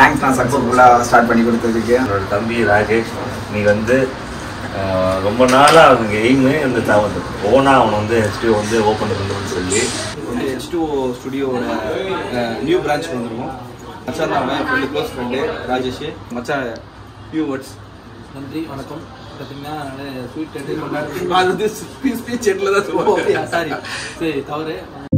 thanks நான் சக்ஸஸ்ஃபுல்லாக start பண்ணி கொடுத்ததுக்கு என்னோட தம்பி ராகேஷ் நீ வந்து ஆஹ், ரொம்ப நாளாக அவனுக்கு எய்மு இந்த தவறு ஓனாக அவனை வந்து ஹெச்டிஓ வந்து ஓப்பன் பண்ணணும்னு சொல்லி வந்து ஹெச் டூ ஸ்டுடியோவோட நியூ பிரான்ச் வந்திருக்கோம் மச்சான் தான் அவன் ஃப்ரெண்டு க்ளோஸ் ஃப்ரெண்டு ராஜேஷ் மச்சான் ஃபியூ வேர்ட்ஸ் நன்றி வணக்கம் பார்த்தீங்கன்னா நான் ஸ்வீட் டெட்டு கொண்டாடி அது வந்து ஸ்பீச் ஸ்பீச் செட்டில் தான் சொல்லுவோம் சாரி சரி தவறு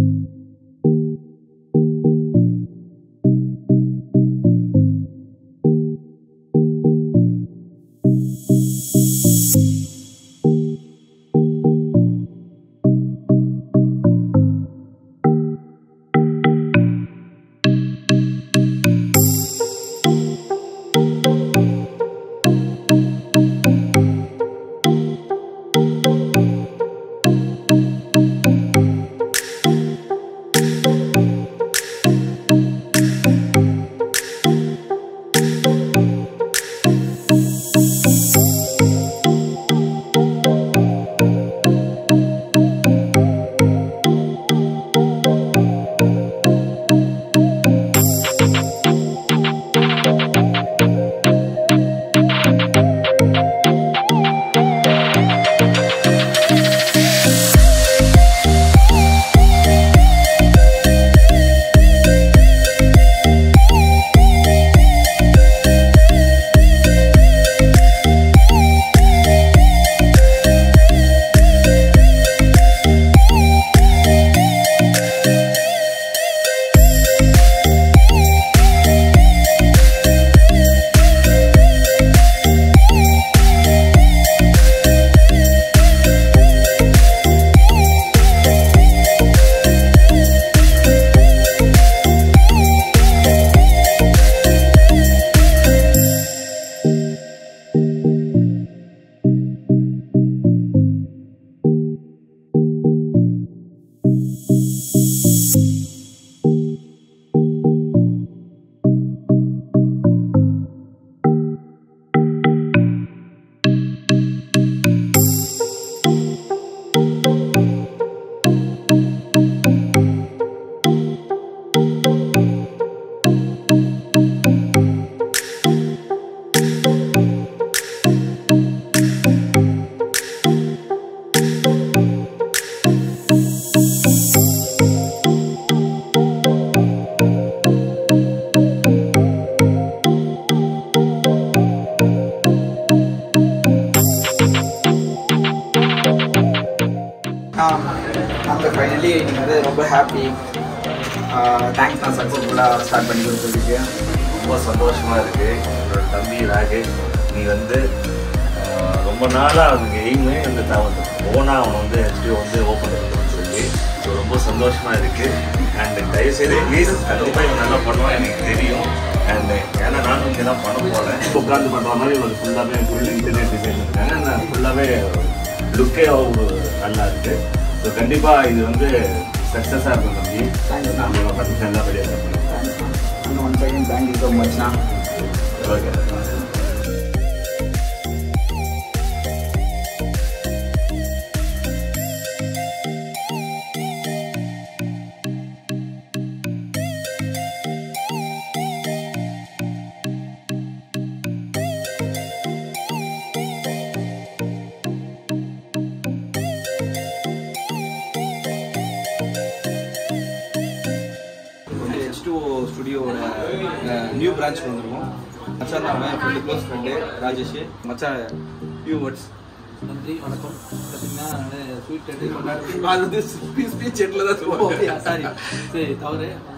அந்த ஃபைனலி நீங்கள் வந்து ரொம்ப ஹாப்பி தேங்க்ஸ் நான் சக்ஸஸ்ஃபுல்லாக ஸ்டார்ட் பண்ணி கொடுத்ததுக்கு ரொம்ப சந்தோஷமாக இருக்குது என்னோட தம்பி ராகேஷ் நீ வந்து ஆஹ், ரொம்ப நாளாக அவனுக்கு எய்மு இந்த தவறு ஓனாக அவனை வந்து ஹெச்டிஓ வந்து ஓப்பன் பண்ணணும்னு சொல்லி ஸோ ரொம்ப சந்தோஷமாக இருக்குது அண்ட் தயவுசெய்து ப்ளீஸ் கண்டிப்பாக இவன் நல்லா பண்ணுவான் எனக்கு தெரியும் அண்ட் ஏன்னா நானும் இங்கே தான் பண்ண போகிறேன் உட்காந்து பண்ணுற மாதிரி ஒரு ஃபுல்லாகவே ஃபுல் இன்டர்நெட் டிசைன் இருக்காங்க நான் ஃபுல்லாகவே லுக்கே நல்லா இருக்குது ஸோ கண்டிப்பாக இது வந்து சக்ஸஸாக இருக்கும் தம்பி தேங்க்ஸ் நான் நம்மளோட பர்மிஷன் எல்லாம் வெளியே தேங்க்ஸ் நான் ஒன் செகண்ட் தேங்க்யூ ஸோ மச்னா ஓகே வந்து ஹெச் டூ ஸ்டுடியோவோட நியூ பிரான்ச் வந்திருக்கோம் மச்சான் தான் அவன் ஃப்ரெண்டு க்ளோஸ் ஃப்ரெண்டு ராஜேஷ் மச்சான் ஃபியூ வேர்ட்ஸ் நன்றி வணக்கம் பார்த்தீங்கன்னா நான் ஸ்வீட் டெட்டு கொண்டாடி அது வந்து ஸ்பீச் ஸ்பீச் செட்டில் தான் சொல்லுவோம் சாரி சரி தவறு